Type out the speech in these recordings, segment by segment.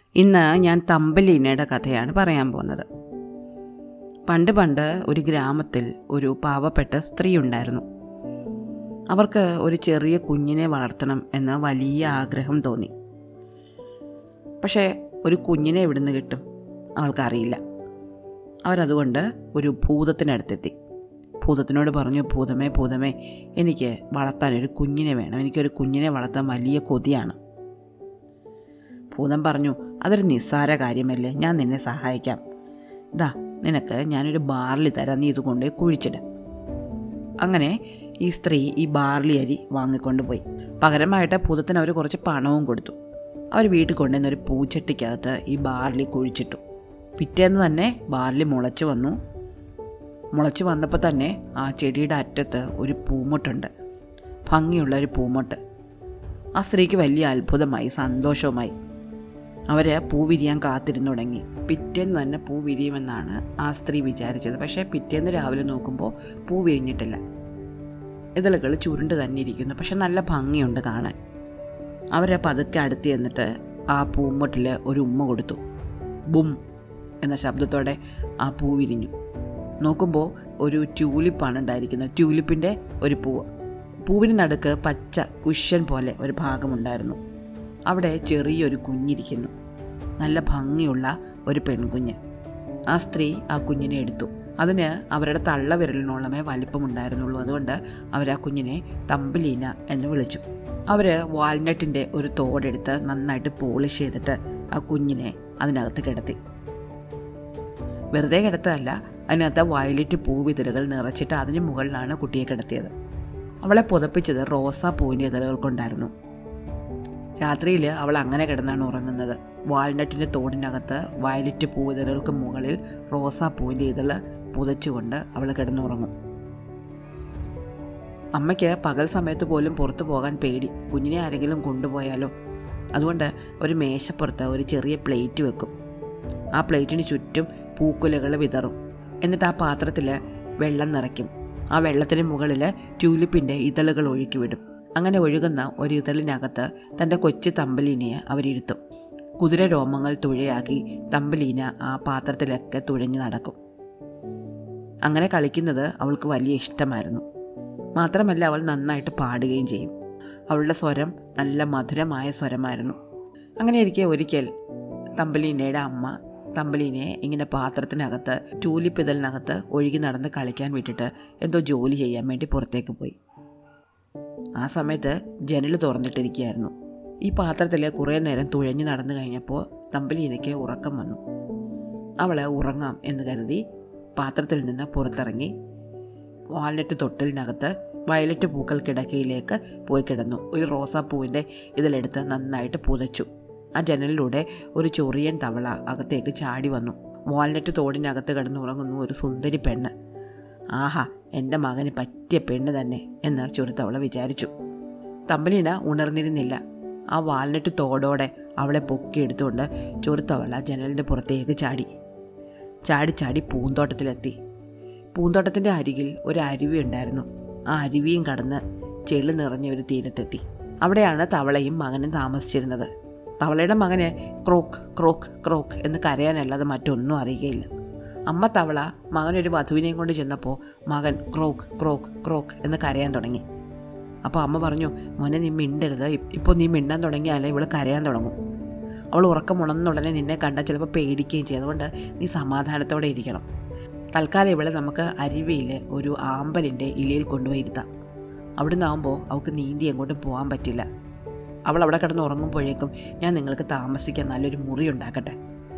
ഇന്ന് ഞാൻ തമ്പലീനയുടെ കഥയാണ് പറയാൻ പോകുന്നത് പണ്ട് പണ്ട് ഒരു ഗ്രാമത്തിൽ ഒരു പാവപ്പെട്ട സ്ത്രീ ഉണ്ടായിരുന്നു അവർക്ക് ഒരു ചെറിയ കുഞ്ഞിനെ വളർത്തണം എന്ന വലിയ ആഗ്രഹം തോന്നി പക്ഷേ ഒരു കുഞ്ഞിനെ എവിടുന്ന് കിട്ടും അവൾക്കറിയില്ല അവരതുകൊണ്ട് ഒരു ഭൂതത്തിനടുത്തെത്തി ഭൂതത്തിനോട് പറഞ്ഞു ഭൂതമേ ഭൂതമേ എനിക്ക് വളർത്താൻ ഒരു കുഞ്ഞിനെ വേണം എനിക്കൊരു കുഞ്ഞിനെ വളർത്താൻ വലിയ കൊതിയാണ് ഭൂതം പറഞ്ഞു അതൊരു നിസ്സാര കാര്യമല്ലേ ഞാൻ നിന്നെ സഹായിക്കാം ദാ നിനക്ക് ഞാനൊരു ബാർലി തരാം നീ ഇത് കൊണ്ട് കുഴിച്ചിട് അങ്ങനെ ഈ സ്ത്രീ ഈ ബാർലി അരി വാങ്ങിക്കൊണ്ട് പോയി പകരമായിട്ട് ഭൂതത്തിന് അവർ കുറച്ച് പണവും കൊടുത്തു അവർ വീട്ടിൽ കൊണ്ടുവന്ന ഒരു പൂച്ചട്ടിക്കകത്ത് ഈ ബാർലി കുഴിച്ചിട്ടു പിറ്റേന്ന് തന്നെ ബാർലി മുളച്ചു വന്നു മുളച്ചു വന്നപ്പോൾ തന്നെ ആ ചെടിയുടെ അറ്റത്ത് ഒരു പൂമൊട്ടുണ്ട് ഭംഗിയുള്ള ഒരു പൂമൊട്ട് ആ സ്ത്രീക്ക് വലിയ അത്ഭുതമായി സന്തോഷവുമായി അവർ പൂ വിരിയാൻ കാത്തിരുന്നു തുടങ്ങി പിറ്റേന്ന് തന്നെ പൂ വിരിയുമെന്നാണ് ആ സ്ത്രീ വിചാരിച്ചത് പക്ഷേ പിറ്റേന്ന് രാവിലെ നോക്കുമ്പോൾ പൂ വിരിഞ്ഞിട്ടില്ല ഇതളുകൾ ചുരുണ്ട് തന്നെ ഇരിക്കുന്നു പക്ഷെ നല്ല ഭംഗിയുണ്ട് കാണാൻ അവരെ പതുക്കെ അടുത്ത് ചെന്നിട്ട് ആ പൂമ്പൊട്ടിൽ ഒരു ഉമ്മ കൊടുത്തു ബും എന്ന ശബ്ദത്തോടെ ആ പൂ വിരിഞ്ഞു നോക്കുമ്പോൾ ഒരു ട്യൂലിപ്പാണ് ഉണ്ടായിരിക്കുന്നത് ട്യൂലിപ്പിൻ്റെ ഒരു പൂവ് പൂവിന് നടുക്ക് പച്ച കുഷ്യൻ പോലെ ഒരു ഭാഗമുണ്ടായിരുന്നു അവിടെ ചെറിയൊരു കുഞ്ഞിരിക്കുന്നു നല്ല ഭംഗിയുള്ള ഒരു പെൺകുഞ്ഞ് ആ സ്ത്രീ ആ കുഞ്ഞിനെ എടുത്തു അതിന് അവരുടെ തള്ള വിരലിനോളമേ വലിപ്പമുണ്ടായിരുന്നുള്ളൂ അതുകൊണ്ട് അവർ ആ കുഞ്ഞിനെ തമ്പിലീന എന്ന് വിളിച്ചു അവർ വാൽനട്ടിൻ്റെ ഒരു തോടെടുത്ത് നന്നായിട്ട് പോളിഷ് ചെയ്തിട്ട് ആ കുഞ്ഞിനെ അതിനകത്ത് കിടത്തി വെറുതെ കിടത്തല്ല അതിനകത്ത് വയലറ്റ് പൂവിതളുകൾ നിറച്ചിട്ട് അതിന് മുകളിലാണ് കുട്ടിയെ കിടത്തിയത് അവളെ പുതപ്പിച്ചത് റോസാ പൂവിൻ്റെ ഇതളുകൾ കൊണ്ടായിരുന്നു രാത്രിയിൽ അവൾ അങ്ങനെ കിടന്നാണ് ഉറങ്ങുന്നത് വാൾനട്ടിൻ്റെ തോടിനകത്ത് വയലറ്റ് പൂവിതളുകൾക്ക് മുകളിൽ റോസാ പൂവിൻ്റെ ഇതള് പുതച്ചുകൊണ്ട് അവൾ കിടന്നുറങ്ങും അമ്മയ്ക്ക് പകൽ സമയത്ത് പോലും പുറത്തു പോകാൻ പേടി കുഞ്ഞിനെ ആരെങ്കിലും കൊണ്ടുപോയാലോ അതുകൊണ്ട് ഒരു മേശപ്പുറത്ത് ഒരു ചെറിയ പ്ലേറ്റ് വെക്കും ആ പ്ലേറ്റിന് ചുറ്റും പൂക്കുലകൾ വിതറും എന്നിട്ട് ആ പാത്രത്തിൽ വെള്ളം നിറയ്ക്കും ആ വെള്ളത്തിന് മുകളിൽ ട്യൂലിപ്പിൻ്റെ ഇതളുകൾ ഒഴുക്കി വിടും അങ്ങനെ ഒഴുകുന്ന ഒരു ഇതളിനകത്ത് തൻ്റെ കൊച്ചു തമ്പലീനയെ അവരിരുത്തും കുതിര രോമങ്ങൾ തുഴയാക്കി തമ്പലീന ആ പാത്രത്തിലൊക്കെ തുഴഞ്ഞു നടക്കും അങ്ങനെ കളിക്കുന്നത് അവൾക്ക് വലിയ ഇഷ്ടമായിരുന്നു മാത്രമല്ല അവൾ നന്നായിട്ട് പാടുകയും ചെയ്യും അവളുടെ സ്വരം നല്ല മധുരമായ സ്വരമായിരുന്നു അങ്ങനെ ഇരിക്കെ ഒരിക്കൽ തമ്പലീനയുടെ അമ്മ തമ്പലീനയെ ഇങ്ങനെ പാത്രത്തിനകത്ത് ടൂലിപ്പിതലിനകത്ത് ഒഴുകി നടന്ന് കളിക്കാൻ വിട്ടിട്ട് എന്തോ ജോലി ചെയ്യാൻ വേണ്ടി പുറത്തേക്ക് പോയി ആ സമയത്ത് ജനൽ തുറന്നിട്ടിരിക്കുകയായിരുന്നു ഈ പാത്രത്തിൽ കുറേ നേരം തുഴഞ്ഞു നടന്നു കഴിഞ്ഞപ്പോൾ തമ്പലീനയ്ക്ക് ഉറക്കം വന്നു അവൾ ഉറങ്ങാം എന്ന് കരുതി പാത്രത്തിൽ നിന്ന് പുറത്തിറങ്ങി വാൽനട്ട് തൊട്ടിലിനകത്ത് വയലറ്റ് പൂക്കൾ കിടക്കയിലേക്ക് പോയി കിടന്നു ഒരു റോസാപ്പൂവിൻ്റെ ഇതിലെടുത്ത് നന്നായിട്ട് പുതച്ചു ആ ജനലിലൂടെ ഒരു ചൊറിയൻ തവള അകത്തേക്ക് ചാടി വന്നു വാൽനട്ട് തോടിനകത്ത് കിടന്നുറങ്ങുന്നു ഒരു സുന്ദരി പെണ്ണ് ആഹാ എൻ്റെ മകന് പറ്റിയ പെണ്ണ് തന്നെ എന്ന് ചുരുത്തവള വിചാരിച്ചു തമ്പലീന ഉണർന്നിരുന്നില്ല ആ വാൽനട്ട് തോടോടെ അവളെ പൊക്കിയെടുത്തുകൊണ്ട് ചുരുത്തവള ജനലിൻ്റെ പുറത്തേക്ക് ചാടി ചാടി ചാടി പൂന്തോട്ടത്തിലെത്തി പൂന്തോട്ടത്തിൻ്റെ അരികിൽ ഒരു അരുവി ഉണ്ടായിരുന്നു ആ അരുവിയും കടന്ന് ചെളി നിറഞ്ഞ ഒരു തീരത്തെത്തി അവിടെയാണ് തവളയും മകനും താമസിച്ചിരുന്നത് തവളയുടെ മകന് ക്രോക്ക് ക്രോക്ക് ക്രോക്ക് എന്ന് കരയാനല്ലാതെ മറ്റൊന്നും അറിയുകയില്ല അമ്മ തവള മകനൊരു വധുവിനെയും കൊണ്ട് ചെന്നപ്പോൾ മകൻ ക്രോക്ക് ക്രോക്ക് ക്രോക്ക് എന്ന് കരയാൻ തുടങ്ങി അപ്പോൾ അമ്മ പറഞ്ഞു മോനെ നീ മിണ്ടരുത് ഇപ്പോൾ നീ മിണ്ടാൻ തുടങ്ങിയാലേ ഇവൾ കരയാൻ തുടങ്ങും അവൾ ഉറക്കമുണർന്നുടനെ നിന്നെ കണ്ടാൽ ചിലപ്പോൾ പേടിക്കുകയും ചെയ്യും അതുകൊണ്ട് നീ സമാധാനത്തോടെ ഇരിക്കണം തൽക്കാലം ഇവളെ നമുക്ക് അരുവിയിൽ ഒരു ആമ്പലിൻ്റെ ഇലയിൽ കൊണ്ടുപോയി ഇരുത്താം അവിടുന്ന് ആകുമ്പോൾ അവൾക്ക് നീന്തി എങ്ങോട്ടും പോകാൻ പറ്റില്ല അവൾ അവിടെ കിടന്ന് ഉറങ്ങുമ്പോഴേക്കും ഞാൻ നിങ്ങൾക്ക് താമസിക്കാൻ നല്ലൊരു മുറി ഉണ്ടാക്കട്ടെ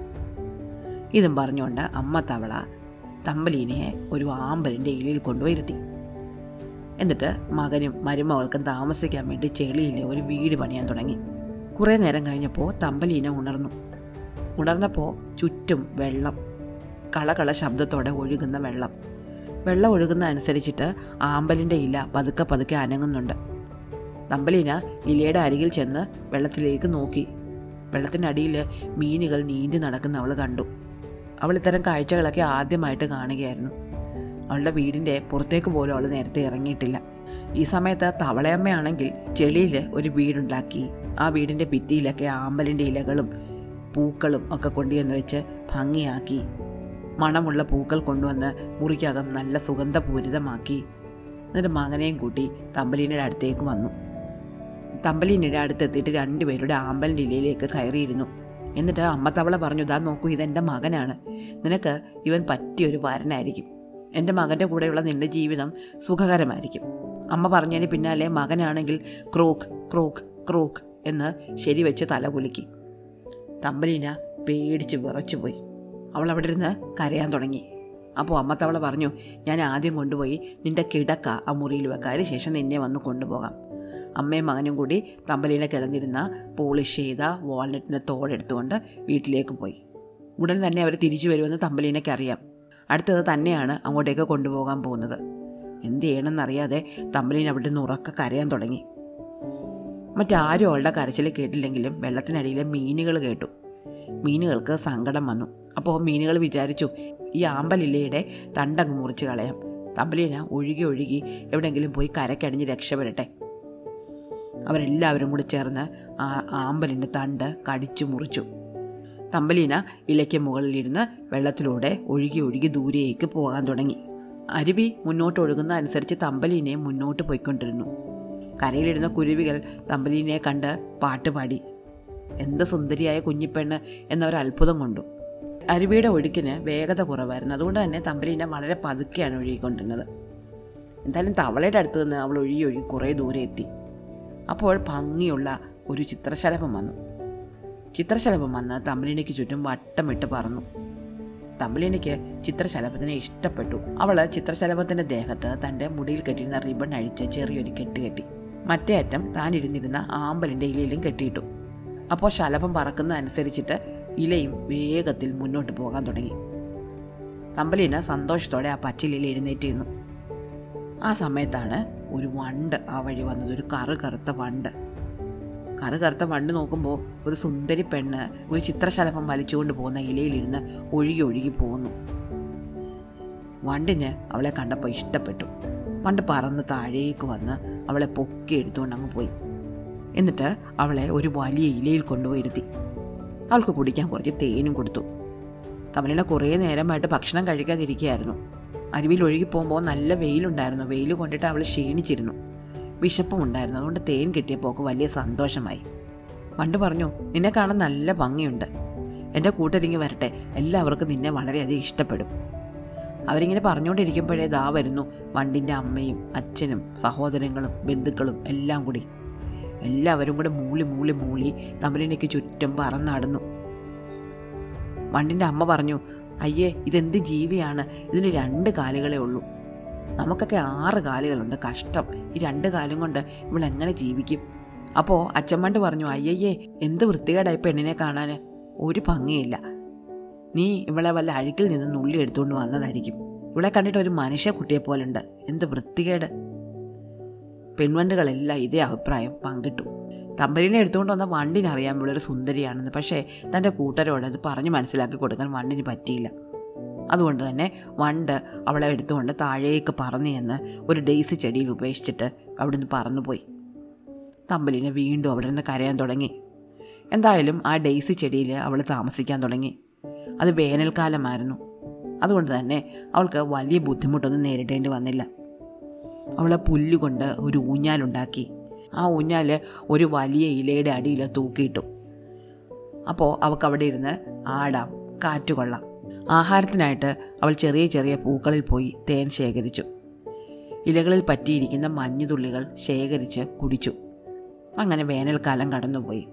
ഇതും പറഞ്ഞുകൊണ്ട് അമ്മ തവള തമ്പലീനെ ഒരു ആമ്പലിൻ്റെ ഇലയിൽ കൊണ്ടുപോയിരുത്തി എന്നിട്ട് മകനും മരുമകൾക്കും താമസിക്കാൻ വേണ്ടി ചെളിയിൽ ഒരു വീട് പണിയാൻ തുടങ്ങി കുറേ നേരം കഴിഞ്ഞപ്പോൾ തമ്പലീന ഉണർന്നു ഉണർന്നപ്പോൾ ചുറ്റും വെള്ളം കളകള ശബ്ദത്തോടെ ഒഴുകുന്ന വെള്ളം വെള്ളം ഒഴുകുന്ന അനുസരിച്ചിട്ട് ആമ്പലിൻ്റെ ഇല പതുക്കെ പതുക്കെ അനങ്ങുന്നുണ്ട് തമ്പലീന ഇലയുടെ അരികിൽ ചെന്ന് വെള്ളത്തിലേക്ക് നോക്കി വെള്ളത്തിനടിയിൽ മീനുകൾ നീന്തി നടക്കുന്ന അവൾ കണ്ടു അവൾ ഇത്തരം കാഴ്ചകളൊക്കെ ആദ്യമായിട്ട് കാണുകയായിരുന്നു അവളുടെ വീടിൻ്റെ പുറത്തേക്ക് പോലും അവൾ നേരത്തെ ഇറങ്ങിയിട്ടില്ല ഈ സമയത്ത് തവളയമ്മയാണെങ്കിൽ ചെളിയിൽ ഒരു വീടുണ്ടാക്കി ആ വീടിൻ്റെ ഭിത്തിയിലൊക്കെ ആമ്പലിൻ്റെ ഇലകളും പൂക്കളും ഒക്കെ കൊണ്ടുവന്ന് വെച്ച് ഭംഗിയാക്കി മണമുള്ള പൂക്കൾ കൊണ്ടുവന്ന് മുറിക്കകം നല്ല സുഗന്ധപൂരിതമാക്കി എന്നിട്ട് മകനെയും കൂട്ടി തമ്പലീനയുടെ അടുത്തേക്ക് വന്നു തമ്പലീനയുടെ അടുത്തെത്തിയിട്ട് രണ്ടുപേരുടെ ആമ്പലിൻ്റെ ഇലയിലേക്ക് കയറിയിരുന്നു എന്നിട്ട് അമ്മ തവള പറഞ്ഞു ഇതാ നോക്കൂ ഇതെൻ്റെ മകനാണ് നിനക്ക് ഇവൻ പറ്റിയൊരു വരനായിരിക്കും എൻ്റെ മകൻ്റെ കൂടെയുള്ള നിന്റെ ജീവിതം സുഖകരമായിരിക്കും അമ്മ പറഞ്ഞതിന് പിന്നാലെ മകനാണെങ്കിൽ ക്രോക്ക് ക്രോക്ക് ക്രോക്ക് എന്ന് ശരിവെച്ച് തല കുലുക്കി തമ്പലീന പേടിച്ച് വിറച്ചുപോയി അവൾ അവിടെ ഇരുന്ന് കരയാൻ തുടങ്ങി അപ്പോൾ അമ്മ തവള പറഞ്ഞു ഞാൻ ആദ്യം കൊണ്ടുപോയി നിന്റെ കിടക്ക ആ മുറിയിൽ വെക്കാം അതിന് ശേഷം നിന്നെ വന്ന് കൊണ്ടുപോകാം അമ്മയും മകനും കൂടി തമ്പലീന കിടന്നിരുന്ന പോളിഷ് ചെയ്ത വാൾനട്ടിൻ്റെ തോടെടുത്തുകൊണ്ട് വീട്ടിലേക്ക് പോയി ഉടൻ തന്നെ അവർ തിരിച്ചു വരുമെന്ന് തമ്പലീനയ്ക്ക് അറിയാം അടുത്തത് തന്നെയാണ് അങ്ങോട്ടേക്ക് കൊണ്ടുപോകാൻ പോകുന്നത് എന്ത് ചെയ്യണമെന്നറിയാതെ തമ്പലീൻ അവിടെ നിന്ന് ഉറക്ക കരയാൻ തുടങ്ങി മറ്റാരും അവളുടെ കരച്ചിൽ കേട്ടില്ലെങ്കിലും വെള്ളത്തിനടിയിലെ മീനുകൾ കേട്ടു മീനുകൾക്ക് സങ്കടം വന്നു അപ്പോൾ മീനുകൾ വിചാരിച്ചു ഈ ആമ്പലില്ലയുടെ തണ്ടങ്ങ് മുറിച്ച് കളയാം തമ്പലീന ഒഴുകി ഒഴുകി എവിടെയെങ്കിലും പോയി കരക്കടിഞ്ഞ് രക്ഷപ്പെടട്ടെ അവരെല്ലാവരും കൂടി ചേർന്ന് ആ ആമ്പലിൻ്റെ തണ്ട് കടിച്ചു മുറിച്ചു തമ്പലീന ഇലയ്ക്ക് മുകളിലിരുന്ന് വെള്ളത്തിലൂടെ ഒഴുകി ഒഴുകി ദൂരേക്ക് പോകാൻ തുടങ്ങി അരുവി മുന്നോട്ട് ഒഴുകുന്ന അനുസരിച്ച് തമ്പലീനെ മുന്നോട്ട് പോയിക്കൊണ്ടിരുന്നു കരയിലിരുന്ന കുരുവികൾ തമ്പലീനെ കണ്ട് പാട്ടുപാടി എന്ത് സുന്ദരിയായ കുഞ്ഞിപ്പെണ്ണ് എന്നൊരു അത്ഭുതം കൊണ്ടു അരുവിയുടെ ഒഴുക്കിന് വേഗത കുറവായിരുന്നു അതുകൊണ്ട് തന്നെ തമ്പലീന വളരെ പതുക്കെയാണ് ഒഴുകിക്കൊണ്ടിരുന്നത് എന്തായാലും തവളയുടെ അടുത്ത് നിന്ന് അവൾ ഒഴുകി ഒഴുകി കുറേ ദൂരെ എത്തി അപ്പോൾ ഭംഗിയുള്ള ഒരു ചിത്രശലഭം വന്നു ചിത്രശലഭം വന്ന് തമ്പലീനയ്ക്ക് ചുറ്റും വട്ടമിട്ട് പറന്നു തമ്പലീനയ്ക്ക് ചിത്രശലഭത്തിനെ ഇഷ്ടപ്പെട്ടു അവൾ ചിത്രശലഭത്തിൻ്റെ ദേഹത്ത് തൻ്റെ മുടിയിൽ കെട്ടിയിരുന്ന റിബൺ അഴിച്ച് ചെറിയൊരു കെട്ട് കെട്ടി മറ്റേ അറ്റം താൻ ഇരുന്നിരുന്ന ആമ്പലിൻ്റെ ഇലയിലും കെട്ടിയിട്ടു അപ്പോൾ ശലഭം പറക്കുന്ന അനുസരിച്ചിട്ട് ഇലയും വേഗത്തിൽ മുന്നോട്ട് പോകാൻ തുടങ്ങി തമ്പലീന സന്തോഷത്തോടെ ആ പച്ചിലയിൽ എഴുന്നേറ്റ് നിന്നു ആ സമയത്താണ് ഒരു വണ്ട് ആ വഴി വന്നത് ഒരു കറു കറുത്ത വണ്ട് കറു കറുത്ത വണ്ട് നോക്കുമ്പോൾ ഒരു സുന്ദരി പെണ്ണ് ഒരു ചിത്രശലഭം വലിച്ചുകൊണ്ട് പോകുന്ന ഇലയിലിരുന്ന് ഒഴുകി ഒഴുകി പോകുന്നു വണ്ടിന് അവളെ കണ്ടപ്പോൾ ഇഷ്ടപ്പെട്ടു വണ്ട് പറന്ന് താഴേക്ക് വന്ന് അവളെ പൊക്കി എടുത്തുകൊണ്ട് അങ്ങ് പോയി എന്നിട്ട് അവളെ ഒരു വലിയ ഇലയിൽ കൊണ്ടുപോയി ഇരുത്തി അവൾക്ക് കുടിക്കാൻ കുറച്ച് തേനും കൊടുത്തു തമിഴിനെ കുറേ നേരമായിട്ട് ഭക്ഷണം കഴിക്കാതിരിക്കുകയായിരുന്നു അരുവിയിൽ ഒഴുകി പോകുമ്പോൾ നല്ല വെയിലുണ്ടായിരുന്നു വെയിൽ കൊണ്ടിട്ട് അവൾ ക്ഷീണിച്ചിരുന്നു വിശപ്പും ഉണ്ടായിരുന്നു അതുകൊണ്ട് തേൻ കിട്ടിയപ്പോൾ അവൾക്ക് വലിയ സന്തോഷമായി പണ്ട് പറഞ്ഞു നിന്നെ കാണാൻ നല്ല ഭംഗിയുണ്ട് എൻ്റെ കൂട്ടരിങ്ങി വരട്ടെ എല്ലാവർക്കും നിന്നെ വളരെയധികം ഇഷ്ടപ്പെടും അവരിങ്ങനെ പറഞ്ഞുകൊണ്ടിരിക്കുമ്പോഴേ ദാ വരുന്നു വണ്ടിൻ്റെ അമ്മയും അച്ഛനും സഹോദരങ്ങളും ബന്ധുക്കളും എല്ലാം കൂടി എല്ലാവരും കൂടെ മൂളി മൂളി മൂളി തമിഴിനയ്ക്ക് ചുറ്റും പറന്നാടുന്നു വണ്ടിൻ്റെ അമ്മ പറഞ്ഞു അയ്യേ ഇതെന്ത് ജീവിയാണ് ഇതിന് രണ്ട് കാലുകളേ ഉള്ളൂ നമുക്കൊക്കെ ആറ് കാലുകളുണ്ട് കഷ്ടം ഈ രണ്ട് കാലും കൊണ്ട് ഇവൾ എങ്ങനെ ജീവിക്കും അപ്പോൾ അച്ഛമ്മണ്ട് പറഞ്ഞു അയ്യയ്യേ എന്ത് വൃത്തികേടായി പെണ്ണിനെ കാണാൻ ഒരു ഭംഗിയില്ല നീ ഇവളെ വല്ല അഴുക്കിൽ നിന്ന് നുള്ളി എടുത്തുകൊണ്ട് വന്നതായിരിക്കും ഇവളെ കണ്ടിട്ട് ഒരു മനുഷ്യ കുട്ടിയെ പോലുണ്ട് എന്ത് വൃത്തികേട് പെൺവണ്ടുകളെല്ലാം ഇതേ അഭിപ്രായം പങ്കിട്ടു തമ്പരിനെ എടുത്തുകൊണ്ട് വന്ന വണ്ടിനറിയാം ഇവളൊരു സുന്ദരിയാണെന്ന് പക്ഷേ തൻ്റെ കൂട്ടരോട് അത് പറഞ്ഞ് മനസ്സിലാക്കി കൊടുക്കാൻ വണ്ടിന് പറ്റിയില്ല അതുകൊണ്ട് തന്നെ വണ്ട് അവളെ എടുത്തുകൊണ്ട് താഴേക്ക് പറന്നു ചെന്ന് ഒരു ഡെയ്സി ചെടിയിൽ ഉപേക്ഷിച്ചിട്ട് അവിടുന്ന് പറന്നുപോയി തമ്പലിനെ വീണ്ടും അവിടെ നിന്ന് കരയാൻ തുടങ്ങി എന്തായാലും ആ ഡെയ്സി ചെടിയിൽ അവൾ താമസിക്കാൻ തുടങ്ങി അത് വേനൽക്കാലമായിരുന്നു അതുകൊണ്ട് തന്നെ അവൾക്ക് വലിയ ബുദ്ധിമുട്ടൊന്നും നേരിടേണ്ടി വന്നില്ല അവളെ പുല്ലുകൊണ്ട് ഒരു ഊഞ്ഞാലുണ്ടാക്കി ആ ഊഞ്ഞാൽ ഒരു വലിയ ഇലയുടെ അടിയിൽ തൂക്കിയിട്ടു അപ്പോൾ അവൾക്ക് അവിടെ ഇരുന്ന് ആടാം കാറ്റ് കൊള്ളാം ആഹാരത്തിനായിട്ട് അവൾ ചെറിയ ചെറിയ പൂക്കളിൽ പോയി തേൻ ശേഖരിച്ചു ഇലകളിൽ പറ്റിയിരിക്കുന്ന മഞ്ഞുതുള്ളികൾ ശേഖരിച്ച് കുടിച്ചു അങ്ങനെ വേനൽക്കാലം കടന്നുപോയി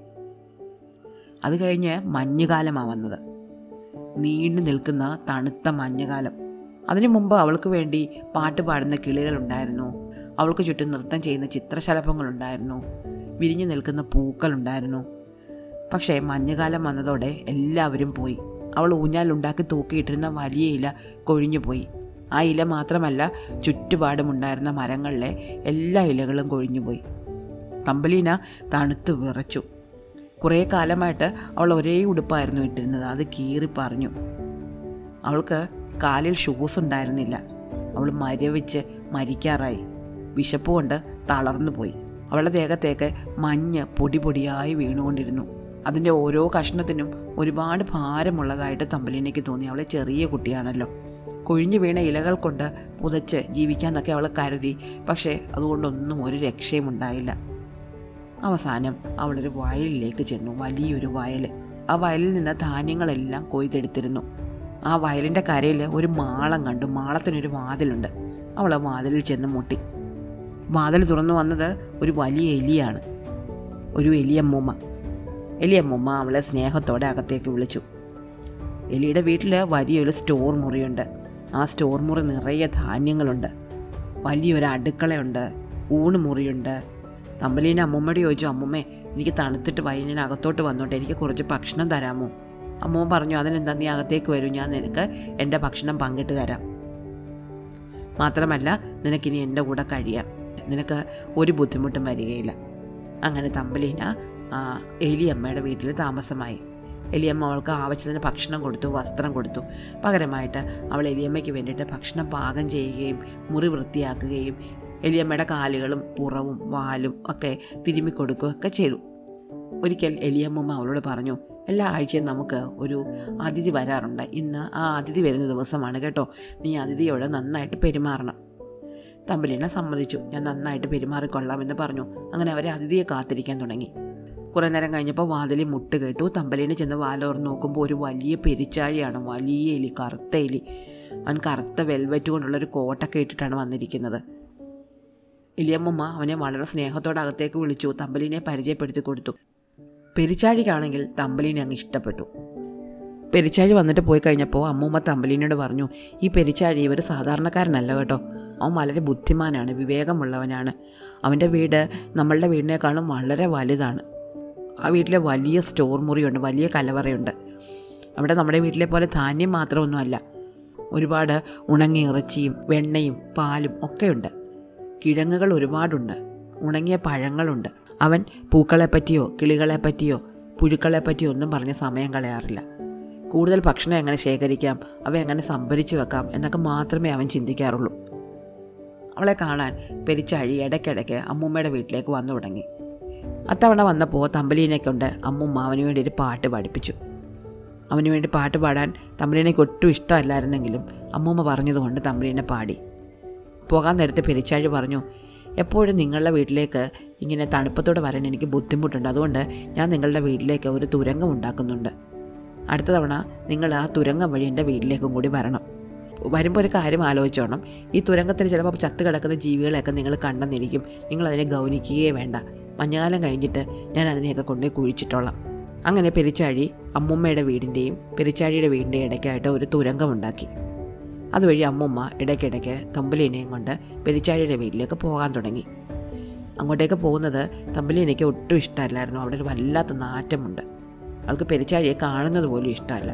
അത് കഴിഞ്ഞ് മഞ്ഞുകാലമാണ് വന്നത് നീണ്ടു നിൽക്കുന്ന തണുത്ത മഞ്ഞുകാലം അതിനു മുമ്പ് അവൾക്ക് വേണ്ടി പാട്ട് പാടുന്ന കിളികളുണ്ടായിരുന്നു അവൾക്ക് ചുറ്റും നൃത്തം ചെയ്യുന്ന ചിത്രശലഭങ്ങളുണ്ടായിരുന്നു വിരിഞ്ഞു നിൽക്കുന്ന പൂക്കളുണ്ടായിരുന്നു പക്ഷേ മഞ്ഞുകാലം വന്നതോടെ എല്ലാവരും പോയി അവൾ ഊഞ്ഞാലുണ്ടാക്കി തൂക്കിയിട്ടിരുന്ന വലിയ ഇല കൊഴിഞ്ഞുപോയി ആ ഇല മാത്രമല്ല ചുറ്റുപാടുമുണ്ടായിരുന്ന മരങ്ങളിലെ എല്ലാ ഇലകളും കൊഴിഞ്ഞുപോയി തമ്പലീന തണുത്ത് വിറച്ചു കുറേ കാലമായിട്ട് അവൾ ഒരേ ഉടുപ്പായിരുന്നു ഇട്ടിരുന്നത് അത് കീറി പറഞ്ഞു അവൾക്ക് കാലിൽ ഷൂസ് ഉണ്ടായിരുന്നില്ല അവൾ മരവിച്ച് മരിക്കാറായി വിശപ്പ് കൊണ്ട് തളർന്നു പോയി അവളുടെ ദേഹത്തേക്ക് മഞ്ഞ് പൊടി പൊടിയായി വീണുകൊണ്ടിരുന്നു അതിൻ്റെ ഓരോ കഷ്ണത്തിനും ഒരുപാട് ഭാരമുള്ളതായിട്ട് തമ്പലിനേക്ക് തോന്നി അവളെ ചെറിയ കുട്ടിയാണല്ലോ കൊഴിഞ്ഞു വീണ ഇലകൾ കൊണ്ട് പുതച്ച് ജീവിക്കാന്നൊക്കെ അവൾ കരുതി പക്ഷേ അതുകൊണ്ടൊന്നും ഒരു രക്ഷയും ഉണ്ടായില്ല അവസാനം അവളൊരു വയലിലേക്ക് ചെന്നു വലിയൊരു വയൽ ആ വയലിൽ നിന്ന് ധാന്യങ്ങളെല്ലാം കൊയ്തെടുത്തിരുന്നു ആ വയലിൻ്റെ കരയിൽ ഒരു മാളം കണ്ടു മാളത്തിനൊരു വാതിലുണ്ട് അവൾ ആ വാതിലിൽ ചെന്ന് മുട്ടി വാതിൽ തുറന്നു വന്നത് ഒരു വലിയ എലിയാണ് ഒരു എലിയമ്മൂമ്മ എലിയമ്മൂമ്മ അവളെ സ്നേഹത്തോടെ അകത്തേക്ക് വിളിച്ചു എലിയുടെ വീട്ടിൽ വലിയൊരു സ്റ്റോർ മുറിയുണ്ട് ആ സ്റ്റോർ മുറി നിറയെ ധാന്യങ്ങളുണ്ട് വലിയൊരു അടുക്കളയുണ്ട് ഊണ് മുറിയുണ്ട് തമ്പലീൻ്റെ അമ്മൂമ്മയോട് ചോദിച്ചു അമ്മൂമ്മേ എനിക്ക് തണുത്തിട്ട് വൈകി ഞാൻ അകത്തോട്ട് വന്നോട്ടെ എനിക്ക് കുറച്ച് ഭക്ഷണം തരാമോ അമ്മൂമ്മ പറഞ്ഞു അതിനെന്താ നീ അകത്തേക്ക് വരൂ ഞാൻ നിനക്ക് എൻ്റെ ഭക്ഷണം പങ്കിട്ട് തരാം മാത്രമല്ല നിനക്കിനി എൻ്റെ കൂടെ കഴിയാം നിനക്ക് ഒരു ബുദ്ധിമുട്ടും വരികയില്ല അങ്ങനെ തമ്പലീന ആ എലിയമ്മയുടെ വീട്ടിൽ താമസമായി എലിയമ്മ അവൾക്ക് ആവശ്യത്തിന് ഭക്ഷണം കൊടുത്തു വസ്ത്രം കൊടുത്തു പകരമായിട്ട് അവൾ എലിയമ്മയ്ക്ക് വേണ്ടിയിട്ട് ഭക്ഷണം പാകം ചെയ്യുകയും മുറി വൃത്തിയാക്കുകയും എലിയമ്മയുടെ കാലുകളും പുറവും വാലും ഒക്കെ തിരുമ്മി കൊടുക്കുകയൊക്കെ ചെയ്തു ഒരിക്കൽ എലിയമ്മ അവളോട് പറഞ്ഞു എല്ലാ ആഴ്ചയും നമുക്ക് ഒരു അതിഥി വരാറുണ്ട് ഇന്ന് ആ അതിഥി വരുന്ന ദിവസമാണ് കേട്ടോ നീ അതിഥിയോട് നന്നായിട്ട് പെരുമാറണം തമ്പലീന സമ്മതിച്ചു ഞാൻ നന്നായിട്ട് പെരുമാറിക്കൊള്ളാമെന്ന് പറഞ്ഞു അങ്ങനെ അവരെ അതിഥിയെ കാത്തിരിക്കാൻ തുടങ്ങി കുറേ നേരം കഴിഞ്ഞപ്പോൾ വാതിലിൽ മുട്ട് കേട്ടു തമ്പലീന് ചെന്ന് വാലോർന്ന് നോക്കുമ്പോൾ ഒരു വലിയ പെരിച്ചാഴിയാണ് വലിയ എലി കറുത്ത എലി അവൻ കറുത്ത വെൽവെറ്റ് കൊണ്ടുള്ള ഒരു കോട്ടൊക്കെ ഇട്ടിട്ടാണ് വന്നിരിക്കുന്നത് എലിയമ്മമ്മ അവനെ വളരെ സ്നേഹത്തോടെ അകത്തേക്ക് വിളിച്ചു തമ്പലിനെ പരിചയപ്പെടുത്തി കൊടുത്തു പെരിച്ചാഴിക്കാണെങ്കിൽ തമ്പലിനെ അങ്ങ് ഇഷ്ടപ്പെട്ടു പെരിച്ചാഴി വന്നിട്ട് പോയി കഴിഞ്ഞപ്പോൾ അമ്മൂമ്മ തമ്പലിനോട് പറഞ്ഞു ഈ പെരിച്ചാഴി ഇവർ സാധാരണക്കാരനല്ല കേട്ടോ അവൻ വളരെ ബുദ്ധിമാനാണ് വിവേകമുള്ളവനാണ് അവൻ്റെ വീട് നമ്മളുടെ വീടിനേക്കാളും വളരെ വലുതാണ് ആ വീട്ടിലെ വലിയ സ്റ്റോർ മുറിയുണ്ട് വലിയ കലവറയുണ്ട് അവിടെ നമ്മുടെ വീട്ടിലെ പോലെ ധാന്യം മാത്രമൊന്നുമല്ല ഒരുപാട് ഉണങ്ങിയ ഇറച്ചിയും വെണ്ണയും പാലും ഒക്കെയുണ്ട് കിഴങ്ങുകൾ ഒരുപാടുണ്ട് ഉണങ്ങിയ പഴങ്ങളുണ്ട് അവൻ പൂക്കളെപ്പറ്റിയോ കിളികളെപ്പറ്റിയോ പുഴുക്കളെപ്പറ്റിയോ ഒന്നും പറഞ്ഞ് സമയം കളയാറില്ല കൂടുതൽ ഭക്ഷണം എങ്ങനെ ശേഖരിക്കാം അവ എങ്ങനെ സംഭരിച്ചു വെക്കാം എന്നൊക്കെ മാത്രമേ അവൻ ചിന്തിക്കാറുള്ളൂ അവളെ കാണാൻ പെരിച്ചാഴി ഇടയ്ക്കിടയ്ക്ക് അമ്മൂമ്മയുടെ വീട്ടിലേക്ക് വന്നു തുടങ്ങി അത്തവണ വന്നപ്പോൾ തമ്പലീനെ കൊണ്ട് അമ്മൂമ്മ അവന് വേണ്ടി ഒരു പാട്ട് പഠിപ്പിച്ചു അവന് വേണ്ടി പാട്ട് പാടാൻ തമ്പലീനയ്ക്ക് ഒട്ടും ഇഷ്ടമല്ലായിരുന്നെങ്കിലും അമ്മൂമ്മ പറഞ്ഞതുകൊണ്ട് തമ്പലീനെ പാടി പോകാൻ നേരത്തെ പെരിച്ചാഴി പറഞ്ഞു എപ്പോഴും നിങ്ങളുടെ വീട്ടിലേക്ക് ഇങ്ങനെ തണുപ്പത്തോടെ വരാൻ എനിക്ക് ബുദ്ധിമുട്ടുണ്ട് അതുകൊണ്ട് ഞാൻ നിങ്ങളുടെ വീട്ടിലേക്ക് ഒരു തുരങ്കം ഉണ്ടാക്കുന്നുണ്ട് അടുത്ത തവണ നിങ്ങൾ ആ തുരങ്കം വഴി എൻ്റെ വീട്ടിലേക്കും കൂടി വരണം വരുമ്പോൾ ഒരു കാര്യം ആലോചിച്ചോണം ഈ തുരങ്കത്തിൽ ചിലപ്പോൾ ചത്ത് കിടക്കുന്ന ജീവികളെയൊക്കെ നിങ്ങൾ കണ്ടെന്നിരിക്കും നിങ്ങൾ അതിനെ ഗൗനിക്കുകയേ വേണ്ട മഞ്ഞകാലം കഴിഞ്ഞിട്ട് ഞാൻ അതിനെയൊക്കെ കൊണ്ടുപോയി കുഴിച്ചിട്ടോളാം അങ്ങനെ പെരിച്ചാഴി അമ്മുമ്മയുടെ വീടിൻ്റെയും പെരിച്ചാഴിയുടെ വീടിൻ്റെയും ഇടയ്ക്കായിട്ട് ഒരു തുരങ്കമുണ്ടാക്കി അതുവഴി അമ്മുമ്മ ഇടയ്ക്കിടയ്ക്ക് തമ്പലീനയും കൊണ്ട് പെരിച്ചാഴിയുടെ വീട്ടിലേക്ക് പോകാൻ തുടങ്ങി അങ്ങോട്ടേക്ക് പോകുന്നത് തമ്പലീനയ്ക്ക് ഒട്ടും ഇഷ്ടമല്ലായിരുന്നു അവിടെ ഒരു വല്ലാത്ത നാറ്റമുണ്ട് അവൾക്ക് പെരിച്ചാഴിയെ കാണുന്നത് പോലും ഇഷ്ടമല്ല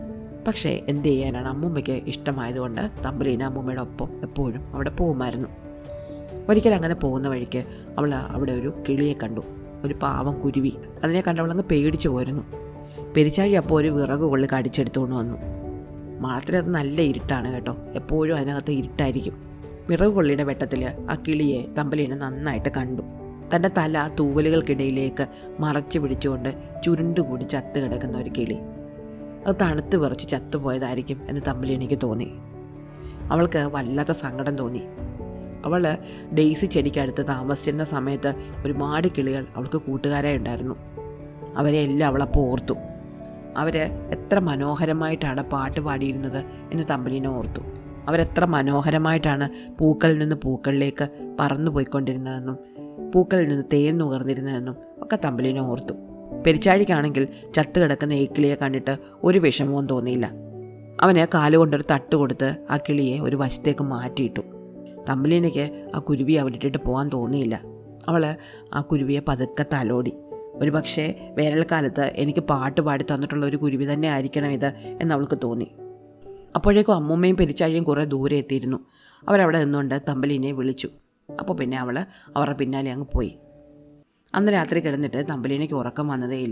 പക്ഷേ എന്ത് ചെയ്യാനാണ് അമ്മൂമ്മയ്ക്ക് ഇഷ്ടമായതുകൊണ്ട് തമ്പലീന അമ്മൂമ്മയുടെ ഒപ്പം എപ്പോഴും അവിടെ പോകുമായിരുന്നു ഒരിക്കൽ അങ്ങനെ പോകുന്ന വഴിക്ക് അവൾ അവിടെ ഒരു കിളിയെ കണ്ടു ഒരു പാവം കുരുവി അതിനെ കണ്ടവളങ്ങ് പേടിച്ചു പോരുന്നു പെരിച്ചാഴി അപ്പോൾ ഒരു വിറക് കൊള്ളി കടിച്ചെടുത്തുകൊണ്ട് വന്നു മാത്രമേ നല്ല ഇരുട്ടാണ് കേട്ടോ എപ്പോഴും അതിനകത്ത് ഇരുട്ടായിരിക്കും വിറക് കൊള്ളിയുടെ വെട്ടത്തിൽ ആ കിളിയെ തമ്പലീനെ നന്നായിട്ട് കണ്ടു തൻ്റെ തല തൂവലുകൾക്കിടയിലേക്ക് മറച്ചു പിടിച്ചുകൊണ്ട് ചുരുണ്ടുകൂടി ചത്ത് കിടക്കുന്ന ഒരു കിളി അത് തണുത്ത് വിറച്ച് ചത്തുപോയതായിരിക്കും എന്ന് തമ്മിൽ എനിക്ക് തോന്നി അവൾക്ക് വല്ലാത്ത സങ്കടം തോന്നി അവൾ ഡെയ്സി ചെടിക്കടുത്ത് താമസിച്ചിരുന്ന സമയത്ത് ഒരുപാട് കിളികൾ അവൾക്ക് കൂട്ടുകാരായി ഉണ്ടായിരുന്നു അവരെ എല്ലാം അവളപ്പോൾ ഓർത്തു അവർ എത്ര മനോഹരമായിട്ടാണ് പാട്ട് പാടിയിരുന്നത് എന്ന് തമ്പലീന ഓർത്തു അവരെത്ര മനോഹരമായിട്ടാണ് പൂക്കളിൽ നിന്ന് പൂക്കളിലേക്ക് പറന്നു പോയിക്കൊണ്ടിരുന്നതെന്നും പൂക്കളിൽ നിന്ന് തേൻ നുകർന്നിരുന്നതെന്നും ഒക്കെ തമ്പലീന ഓർത്തു പെരിച്ചാഴിക്കാണെങ്കിൽ ചത്തു കിടക്കുന്ന ഈ കിളിയെ കണ്ടിട്ട് ഒരു വിഷമവും തോന്നിയില്ല അവന് കാലുകൊണ്ടൊരു തട്ട് കൊടുത്ത് ആ കിളിയെ ഒരു വശത്തേക്ക് മാറ്റിയിട്ടു തമ്പലീനയ്ക്ക് ആ കുരുവി അവിടെ ഇട്ടിട്ട് പോകാൻ തോന്നിയില്ല അവൾ ആ കുരുവിയെ പതുക്കെ തലോടി ഒരു പക്ഷേ വേനൽക്കാലത്ത് എനിക്ക് പാട്ട് പാടി തന്നിട്ടുള്ള ഒരു കുരുവി തന്നെ ആയിരിക്കണം ഇത് എന്ന് അവൾക്ക് തോന്നി അപ്പോഴേക്കും അമ്മൂമ്മയും പെരിച്ചാഴിയും കുറേ ദൂരെ എത്തിയിരുന്നു അവരവിടെ നിന്നുകൊണ്ട് തമ്പലീനെ വിളിച്ചു അപ്പോൾ പിന്നെ അവൾ അവരുടെ പിന്നാലെ അങ്ങ് പോയി അന്ന് രാത്രി കിടന്നിട്ട് തമ്പലീനയ്ക്ക് ഉറക്കം വന്നതേയില്ല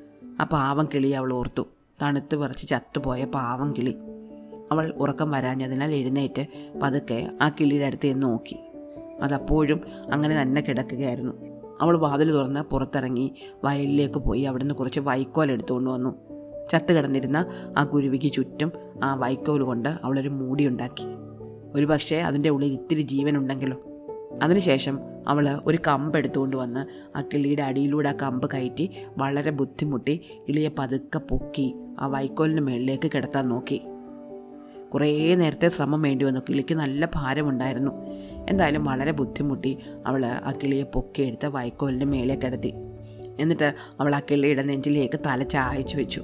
ആ പാവം കിളി അവൾ ഓർത്തു തണുത്ത് വിറച്ച് ചത്തുപോയ പാവം കിളി അവൾ ഉറക്കം വരാഞ്ഞതിനാൽ എഴുന്നേറ്റ് പതുക്കെ ആ കിളിയുടെ അടുത്ത് നിന്ന് നോക്കി അതപ്പോഴും അങ്ങനെ തന്നെ കിടക്കുകയായിരുന്നു അവൾ വാതിൽ തുറന്ന് പുറത്തിറങ്ങി വയലിലേക്ക് പോയി അവിടുന്ന് കുറച്ച് വൈക്കോൽ എടുത്തുകൊണ്ട് വന്നു ചത്ത് കിടന്നിരുന്ന ആ കുരുവിക്ക് ചുറ്റും ആ വൈക്കോൽ കൊണ്ട് അവളൊരു മൂടി ഉണ്ടാക്കി ഒരു പക്ഷേ അതിൻ്റെ ഉള്ളിൽ ഇത്തിരി ജീവനുണ്ടെങ്കിലോ അതിനുശേഷം അവൾ ഒരു കമ്പ് എടുത്തുകൊണ്ട് വന്ന് ആ കിളിയുടെ അടിയിലൂടെ ആ കമ്പ് കയറ്റി വളരെ ബുദ്ധിമുട്ടി കിളിയെ പതുക്കെ പൊക്കി ആ വൈക്കോലിന് മുകളിലേക്ക് കിടത്താൻ നോക്കി കുറേ നേരത്തെ ശ്രമം വേണ്ടി വന്നു കിളിക്ക് നല്ല ഭാരമുണ്ടായിരുന്നു എന്തായാലും വളരെ ബുദ്ധിമുട്ടി അവൾ ആ കിളിയെ പൊക്കിയെടുത്ത് വൈക്കോലിൻ്റെ മേലെ കിടത്തി എന്നിട്ട് അവൾ ആ കിളിയുടെ നെഞ്ചിലേക്ക് തല ചായച്ചു വെച്ചു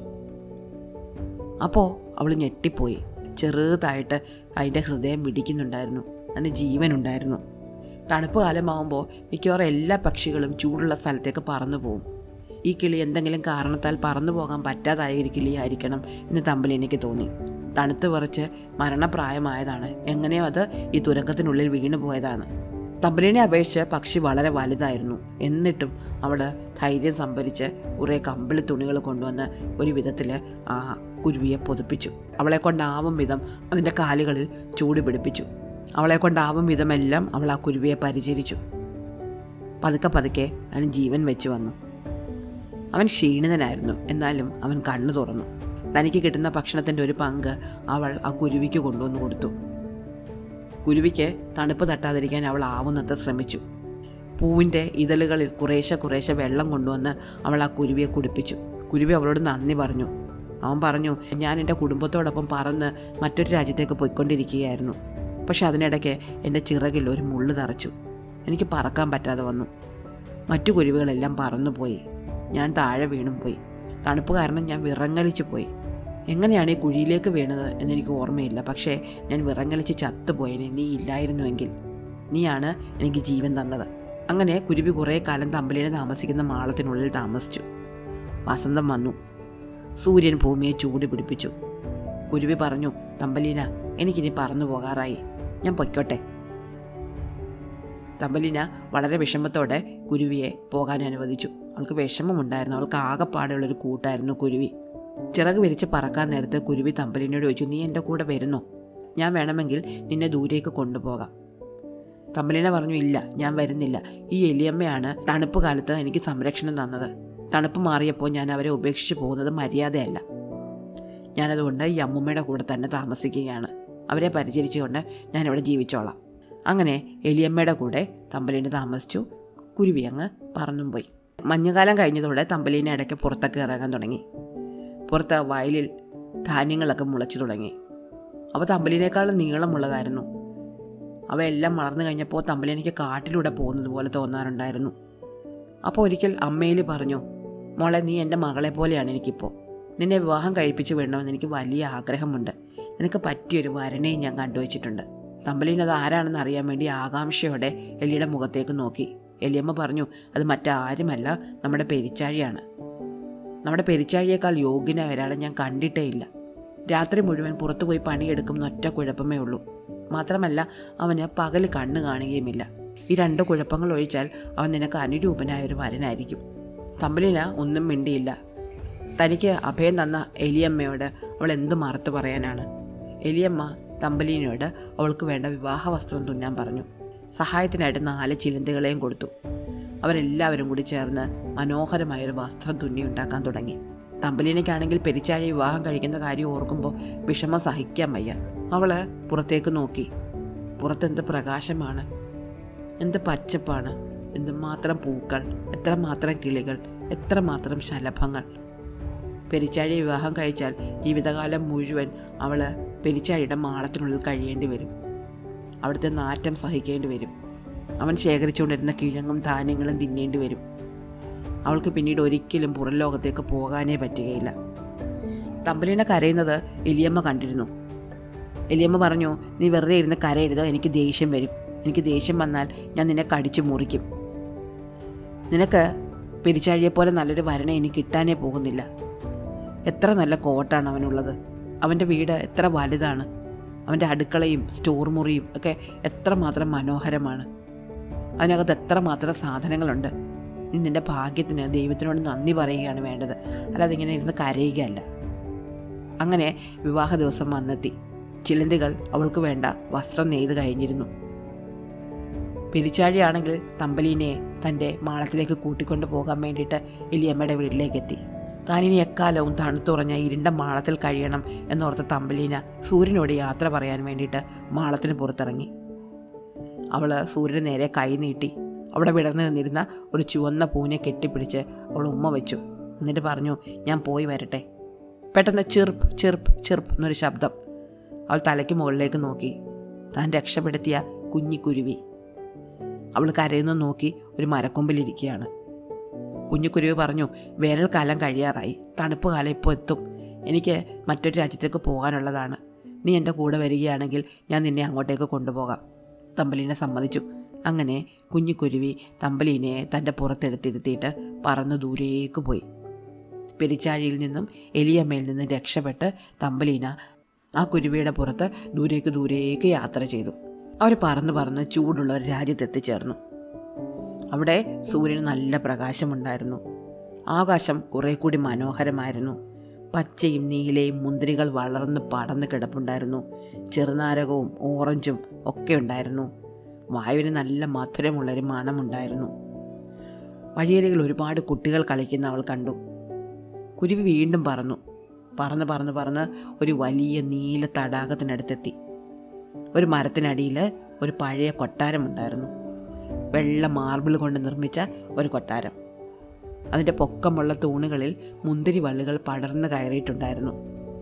അപ്പോൾ അവൾ ഞെട്ടിപ്പോയി ചെറുതായിട്ട് അതിൻ്റെ ഹൃദയം പിടിക്കുന്നുണ്ടായിരുന്നു അതിന് ജീവനുണ്ടായിരുന്നു തണുപ്പ് കാലമാകുമ്പോൾ മിക്കവാറും എല്ലാ പക്ഷികളും ചൂടുള്ള സ്ഥലത്തേക്ക് പറന്നു പോകും ഈ കിളി എന്തെങ്കിലും കാരണത്താൽ പറന്നു പോകാൻ പറ്റാതായ ഒരു കിളിയായിരിക്കണം എന്ന് തമ്പിൽ എനിക്ക് തോന്നി തണുത്ത് വിറച്ച് മരണപ്രായമായതാണ് എങ്ങനെയോ അത് ഈ തുരങ്കത്തിനുള്ളിൽ വീണു പോയതാണ് തമ്പലിനെ അപേക്ഷിച്ച് പക്ഷി വളരെ വലുതായിരുന്നു എന്നിട്ടും അവൾ ധൈര്യം സംഭരിച്ച് കുറേ കമ്പിളി തുണികൾ കൊണ്ടുവന്ന് ഒരു വിധത്തിൽ ആ കുരുവിയെ പൊതിപ്പിച്ചു അവളെ കൊണ്ടാവും വിധം അതിൻ്റെ കാലുകളിൽ ചൂട് പിടിപ്പിച്ചു അവളെ കൊണ്ടാവും വിധമെല്ലാം അവൾ ആ കുരുവിയെ പരിചരിച്ചു പതുക്കെ പതുക്കെ അവന് ജീവൻ വെച്ചു വന്നു അവൻ ക്ഷീണിതനായിരുന്നു എന്നാലും അവൻ കണ്ണു തുറന്നു തനിക്ക് കിട്ടുന്ന ഭക്ഷണത്തിൻ്റെ ഒരു പങ്ക് അവൾ ആ കുരുവിക്ക് കൊണ്ടുവന്ന് കൊടുത്തു കുരുവിക്ക് തണുപ്പ് തട്ടാതിരിക്കാൻ അവൾ ആവുന്നത്ര ശ്രമിച്ചു പൂവിൻ്റെ ഇതളുകളിൽ കുറേശ്ശെ കുറേശ്ശെ വെള്ളം കൊണ്ടുവന്ന് അവൾ ആ കുരുവിയെ കുടിപ്പിച്ചു കുരുവി അവളോട് നന്ദി പറഞ്ഞു അവൻ പറഞ്ഞു ഞാൻ എൻ്റെ കുടുംബത്തോടൊപ്പം പറന്ന് മറ്റൊരു രാജ്യത്തേക്ക് പോയിക്കൊണ്ടിരിക്കുകയായിരുന്നു പക്ഷെ അതിനിടയ്ക്ക് എൻ്റെ ചിറകിൽ ഒരു മുള്ളു തറച്ചു എനിക്ക് പറക്കാൻ പറ്റാതെ വന്നു മറ്റു കുരുവികളെല്ലാം പറന്നുപോയി ഞാൻ താഴെ വീണും പോയി തണുപ്പ് കാരണം ഞാൻ വിറങ്ങലിച്ചു പോയി എങ്ങനെയാണ് ഈ കുഴിയിലേക്ക് വീണത് എന്നെനിക്ക് ഓർമ്മയില്ല പക്ഷേ ഞാൻ വിറങ്ങലിച്ച് ചത്തുപോയതിന് നീ ഇല്ലായിരുന്നുവെങ്കിൽ നീയാണ് എനിക്ക് ജീവൻ തന്നത് അങ്ങനെ കുരുവി കുറേ കാലം തമ്പലിനെ താമസിക്കുന്ന മാളത്തിനുള്ളിൽ താമസിച്ചു വസന്തം വന്നു സൂര്യൻ ഭൂമിയെ ചൂട് പിടിപ്പിച്ചു കുരുവി പറഞ്ഞു തമ്പലീന എനിക്കിനി പറന്നു പോകാറായി ഞാൻ പൊയ്ക്കോട്ടെ തമ്പലീന വളരെ വിഷമത്തോടെ കുരുവിയെ പോകാൻ അനുവദിച്ചു അവൾക്ക് വിഷമമുണ്ടായിരുന്നു അവൾക്ക് ആകെപ്പാടെയുള്ളൊരു കൂട്ടായിരുന്നു കുരുവി ചിറക് വിരിച്ച് പറക്കാൻ നേരത്ത് കുരുവി തമ്പലിനോട് ചോദിച്ചു നീ എൻ്റെ കൂടെ വരുന്നോ ഞാൻ വേണമെങ്കിൽ നിന്നെ ദൂരേക്ക് കൊണ്ടുപോകാം തമ്പലിന പറഞ്ഞു ഇല്ല ഞാൻ വരുന്നില്ല ഈ എലിയമ്മയാണ് തണുപ്പ് കാലത്ത് എനിക്ക് സംരക്ഷണം തന്നത് തണുപ്പ് മാറിയപ്പോൾ ഞാൻ അവരെ ഉപേക്ഷിച്ച് പോകുന്നത് മര്യാദയല്ല ഞാനതുകൊണ്ട് ഈ അമ്മുമ്മയുടെ കൂടെ തന്നെ താമസിക്കുകയാണ് അവരെ പരിചരിച്ചുകൊണ്ട് ഞാനിവിടെ ജീവിച്ചോളാം അങ്ങനെ എലിയമ്മയുടെ കൂടെ തമ്പലീന് താമസിച്ചു കുരുവി അങ്ങ് പറന്നും പോയി മഞ്ഞുകാലം കഴിഞ്ഞതോടെ തമ്പലീനെ ഇടയ്ക്ക് പുറത്തൊക്കെ ഇറങ്ങാൻ തുടങ്ങി പുറത്ത് വയലിൽ ധാന്യങ്ങളൊക്കെ മുളച്ചു തുടങ്ങി അവ തമ്പലിനേക്കാളും നീളമുള്ളതായിരുന്നു അവയെല്ലാം വളർന്നു കഴിഞ്ഞപ്പോൾ തമ്പലിനിക്ക് കാട്ടിലൂടെ പോകുന്നത് പോലെ തോന്നാറുണ്ടായിരുന്നു അപ്പോൾ ഒരിക്കൽ അമ്മയിൽ പറഞ്ഞു മോളെ നീ എൻ്റെ മകളെ പോലെയാണ് എനിക്കിപ്പോൾ നിന്നെ വിവാഹം കഴിപ്പിച്ച് വിടണമെന്ന് എനിക്ക് വലിയ ആഗ്രഹമുണ്ട് നിനക്ക് പറ്റിയൊരു വരനെയും ഞാൻ കണ്ടുവച്ചിട്ടുണ്ട് തമ്പലീൻ അത് ആരാണെന്ന് അറിയാൻ വേണ്ടി ആകാംക്ഷയോടെ എലിയുടെ മുഖത്തേക്ക് നോക്കി എലിയമ്മ പറഞ്ഞു അത് മറ്റാരുമല്ല നമ്മുടെ പെരിച്ചാഴിയാണ് നമ്മുടെ പെരിച്ചാഴിയേക്കാൾ യോഗ്യനായ ഒരാളെ ഞാൻ കണ്ടിട്ടേ ഇല്ല രാത്രി മുഴുവൻ പുറത്തു പോയി പണിയെടുക്കുന്ന ഒറ്റ കുഴപ്പമേ ഉള്ളൂ മാത്രമല്ല അവന് പകൽ കണ്ണ് കാണുകയുമില്ല ഈ രണ്ട് കുഴപ്പങ്ങൾ ഒഴിച്ചാൽ അവൻ നിനക്ക് അനുരൂപനായ ഒരു വരനായിരിക്കും തമ്പലിന ഒന്നും മിണ്ടിയില്ല തനിക്ക് അഭയം തന്ന എലിയമ്മയോട് അവൾ എന്ത് മറുത്ത് പറയാനാണ് എലിയമ്മ തമ്പലീനോട് അവൾക്ക് വേണ്ട വിവാഹ വസ്ത്രം തുന്നാൻ പറഞ്ഞു സഹായത്തിനായിട്ട് നാല് ചിലന്തികളെയും കൊടുത്തു അവരെല്ലാവരും കൂടി ചേർന്ന് മനോഹരമായൊരു വസ്ത്രം തുന്നി ഉണ്ടാക്കാൻ തുടങ്ങി തമ്പലീനയ്ക്കാണെങ്കിൽ പെരിച്ചാഴി വിവാഹം കഴിക്കുന്ന കാര്യം ഓർക്കുമ്പോൾ വിഷമം സഹിക്കാൻ വയ്യ അവള് പുറത്തേക്ക് നോക്കി പുറത്തെന്ത് പ്രകാശമാണ് എന്ത് പച്ചപ്പാണ് എന്തുമാത്രം പൂക്കൾ എത്രമാത്രം കിളികൾ എത്രമാത്രം ശലഭങ്ങൾ പെരിച്ചാഴി വിവാഹം കഴിച്ചാൽ ജീവിതകാലം മുഴുവൻ അവൾ പെരിച്ചാഴിയുടെ മാളത്തിനുള്ളിൽ കഴിയേണ്ടി വരും അവിടുത്തെ നാറ്റം സഹിക്കേണ്ടി വരും അവൻ ശേഖരിച്ചുകൊണ്ടിരുന്ന കിഴങ്ങും ധാന്യങ്ങളും തിന്നേണ്ടി വരും അവൾക്ക് പിന്നീട് ഒരിക്കലും പുറം ലോകത്തേക്ക് പോകാനേ പറ്റുകയില്ല തമ്പലിനെ കരയുന്നത് എലിയമ്മ കണ്ടിരുന്നു എലിയമ്മ പറഞ്ഞു നീ വെറുതെ ഇരുന്ന് കരയരുത് എനിക്ക് ദേഷ്യം വരും എനിക്ക് ദേഷ്യം വന്നാൽ ഞാൻ നിന്നെ കടിച്ചു മുറിക്കും നിനക്ക് പെരിച്ചാഴിയെപ്പോലെ നല്ലൊരു വരണ എനിക്ക് കിട്ടാനേ പോകുന്നില്ല എത്ര നല്ല കോട്ടാണ് അവനുള്ളത് അവൻ്റെ വീട് എത്ര വലുതാണ് അവൻ്റെ അടുക്കളയും സ്റ്റോർ മുറിയും ഒക്കെ എത്രമാത്രം മനോഹരമാണ് അതിനകത്ത് എത്രമാത്രം സാധനങ്ങളുണ്ട് നീ നിൻ്റെ ഭാഗ്യത്തിന് ദൈവത്തിനോട് നന്ദി പറയുകയാണ് വേണ്ടത് അല്ലാതെ ഇങ്ങനെ ഇരുന്ന് കരയുകയല്ല അങ്ങനെ വിവാഹ ദിവസം വന്നെത്തി ചിലന്തികൾ അവൾക്ക് വേണ്ട വസ്ത്രം നെയ്ത് കഴിഞ്ഞിരുന്നു പെരിച്ചാഴിയാണെങ്കിൽ തമ്പലീനെ തൻ്റെ മാളത്തിലേക്ക് കൂട്ടിക്കൊണ്ട് പോകാൻ വേണ്ടിയിട്ട് എലിയമ്മയുടെ വീട്ടിലേക്ക് എത്തി താനിനി എക്കാലവും തണുത്തുറഞ്ഞ ഇരുണ്ട മാളത്തിൽ കഴിയണം എന്നോർത്ത തമ്പലീന സൂര്യനോട് യാത്ര പറയാൻ വേണ്ടിയിട്ട് മാളത്തിന് പുറത്തിറങ്ങി അവൾ സൂര്യന് നേരെ കൈ നീട്ടി അവിടെ വിടർന്നു നിന്നിരുന്ന ഒരു ചുവന്ന പൂനെ കെട്ടിപ്പിടിച്ച് അവൾ ഉമ്മ വെച്ചു എന്നിട്ട് പറഞ്ഞു ഞാൻ പോയി വരട്ടെ പെട്ടെന്ന് ചെറുപ്പ് ചെറുപ്പ് ചെറുപ്പ് എന്നൊരു ശബ്ദം അവൾ തലയ്ക്ക് മുകളിലേക്ക് നോക്കി താൻ രക്ഷപ്പെടുത്തിയ കുഞ്ഞിക്കുരുവി അവൾ കരയുന്നു നോക്കി ഒരു മരക്കൊമ്പിലിരിക്കുകയാണ് കുഞ്ഞിക്കുരുവി പറഞ്ഞു വേനൽക്കാലം കഴിയാറായി തണുപ്പ് കാലം ഇപ്പോൾ എത്തും എനിക്ക് മറ്റൊരു രാജ്യത്തേക്ക് പോകാനുള്ളതാണ് നീ എൻ്റെ കൂടെ വരികയാണെങ്കിൽ ഞാൻ നിന്നെ അങ്ങോട്ടേക്ക് കൊണ്ടുപോകാം തമ്പലീനെ സമ്മതിച്ചു അങ്ങനെ കുഞ്ഞിക്കുരുവി തമ്പലീനെ തൻ്റെ പുറത്തെടുത്തിരുത്തിയിട്ട് പറന്ന് ദൂരേക്ക് പോയി പെരിച്ചാഴിയിൽ നിന്നും എലിയമ്മയിൽ നിന്നും രക്ഷപ്പെട്ട് തമ്പലീന ആ കുരുവിയുടെ പുറത്ത് ദൂരേക്ക് ദൂരേക്ക് യാത്ര ചെയ്തു അവർ പറന്ന് പറന്ന് ചൂടുള്ള ഒരു രാജ്യത്തെത്തിച്ചേർന്നു അവിടെ സൂര്യന് നല്ല പ്രകാശമുണ്ടായിരുന്നു ആകാശം കുറേ കൂടി മനോഹരമായിരുന്നു പച്ചയും നീലയും മുന്തിരികൾ വളർന്ന് പടന്ന് കിടപ്പുണ്ടായിരുന്നു ചെറുനാരകവും ഓറഞ്ചും ഒക്കെ ഉണ്ടായിരുന്നു വായുവിന് നല്ല മധുരമുള്ളൊരു മണമുണ്ടായിരുന്നു വഴിയരികിൽ ഒരുപാട് കുട്ടികൾ കളിക്കുന്ന അവൾ കണ്ടു കുരുവി വീണ്ടും പറന്നു പറന്ന് പറന്ന് പറന്ന് ഒരു വലിയ നീല തടാകത്തിനടുത്തെത്തി ഒരു മരത്തിനടിയിൽ ഒരു പഴയ കൊട്ടാരമുണ്ടായിരുന്നു വെള്ള മാർബിൾ കൊണ്ട് നിർമ്മിച്ച ഒരു കൊട്ടാരം അതിൻ്റെ പൊക്കമുള്ള തൂണുകളിൽ മുന്തിരി വള്ളികൾ പടർന്നു കയറിയിട്ടുണ്ടായിരുന്നു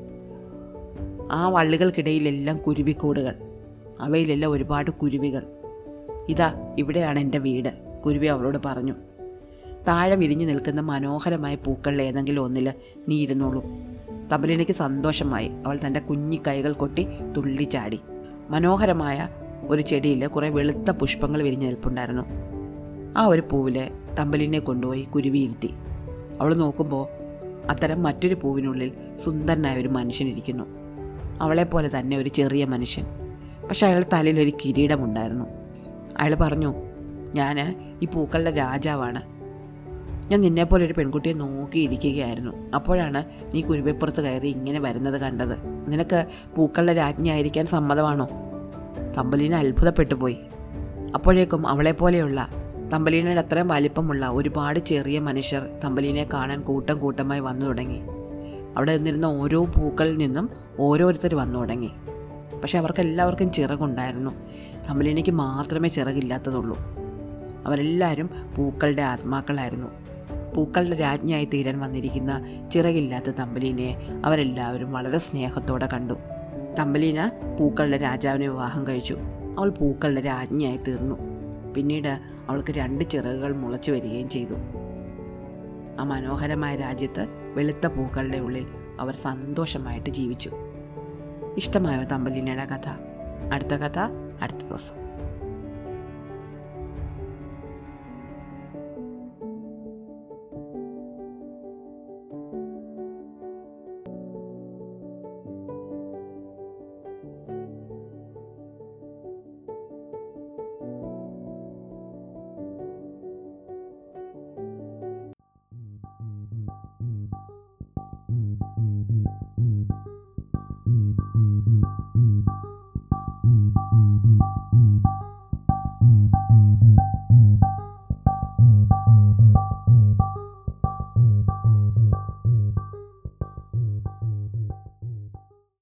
ആ വള്ളികൾക്കിടയിലെല്ലാം കുരുവിക്കൂടുകൾ അവയിലെല്ലാം ഒരുപാട് കുരുവികൾ ഇതാ ഇവിടെയാണ് എൻ്റെ വീട് കുരുവി അവളോട് പറഞ്ഞു താഴെ വിരിഞ്ഞു നിൽക്കുന്ന മനോഹരമായ പൂക്കളിൽ ഏതെങ്കിലും ഒന്നിൽ നീ ഇരുന്നോളൂ തബലിനയ്ക്ക് സന്തോഷമായി അവൾ തൻ്റെ കുഞ്ഞി കൈകൾ കൊട്ടി തുള്ളിച്ചാടി മനോഹരമായ ഒരു ചെടിയിൽ കുറേ വെളുത്ത പുഷ്പങ്ങൾ വിരിഞ്ഞു നിൽപ്പുണ്ടായിരുന്നു ആ ഒരു പൂവിൽ തമ്പലിനെ കൊണ്ടുപോയി കുരുവി ഇരുത്തി അവൾ നോക്കുമ്പോൾ അത്തരം മറ്റൊരു പൂവിനുള്ളിൽ സുന്ദരനായ ഒരു മനുഷ്യനിരിക്കുന്നു അവളെപ്പോലെ തന്നെ ഒരു ചെറിയ മനുഷ്യൻ പക്ഷെ അയാളുടെ തലയിൽ ഒരു കിരീടമുണ്ടായിരുന്നു അയാൾ പറഞ്ഞു ഞാൻ ഈ പൂക്കളുടെ രാജാവാണ് ഞാൻ നിന്നെപ്പോലെ ഒരു പെൺകുട്ടിയെ നോക്കിയിരിക്കുകയായിരുന്നു അപ്പോഴാണ് നീ കുരുവിപ്പുറത്ത് കയറി ഇങ്ങനെ വരുന്നത് കണ്ടത് നിനക്ക് പൂക്കളുടെ രാജ്ഞിയായിരിക്കാൻ സമ്മതമാണോ തമ്പലീന അത്ഭുതപ്പെട്ടു പോയി അപ്പോഴേക്കും അവളെപ്പോലെയുള്ള തമ്പലീനയുടെ അത്രയും വലിപ്പമുള്ള ഒരുപാട് ചെറിയ മനുഷ്യർ തമ്പലീനെ കാണാൻ കൂട്ടം കൂട്ടമായി വന്നു തുടങ്ങി അവിടെ നിന്നിരുന്ന ഓരോ പൂക്കളിൽ നിന്നും ഓരോരുത്തർ വന്നു തുടങ്ങി പക്ഷെ അവർക്ക് എല്ലാവർക്കും ചിറകുണ്ടായിരുന്നു തമ്പലീനയ്ക്ക് മാത്രമേ ചിറകില്ലാത്തതുള്ളൂ അവരെല്ലാവരും പൂക്കളുടെ ആത്മാക്കളായിരുന്നു പൂക്കളുടെ രാജ്ഞിയായി തീരാൻ വന്നിരിക്കുന്ന ചിറകില്ലാത്ത തമ്പലീനെ അവരെല്ലാവരും വളരെ സ്നേഹത്തോടെ കണ്ടു തമ്പലീന പൂക്കളുടെ രാജാവിനെ വിവാഹം കഴിച്ചു അവൾ പൂക്കളുടെ രാജ്ഞിയായി തീർന്നു പിന്നീട് അവൾക്ക് രണ്ട് ചിറകുകൾ മുളച്ചു വരികയും ചെയ്തു ആ മനോഹരമായ രാജ്യത്ത് വെളുത്ത പൂക്കളുടെ ഉള്ളിൽ അവർ സന്തോഷമായിട്ട് ജീവിച്ചു ഇഷ്ടമായോ തമ്പലീനയുടെ കഥ അടുത്ത കഥ അടുത്ത ദിവസം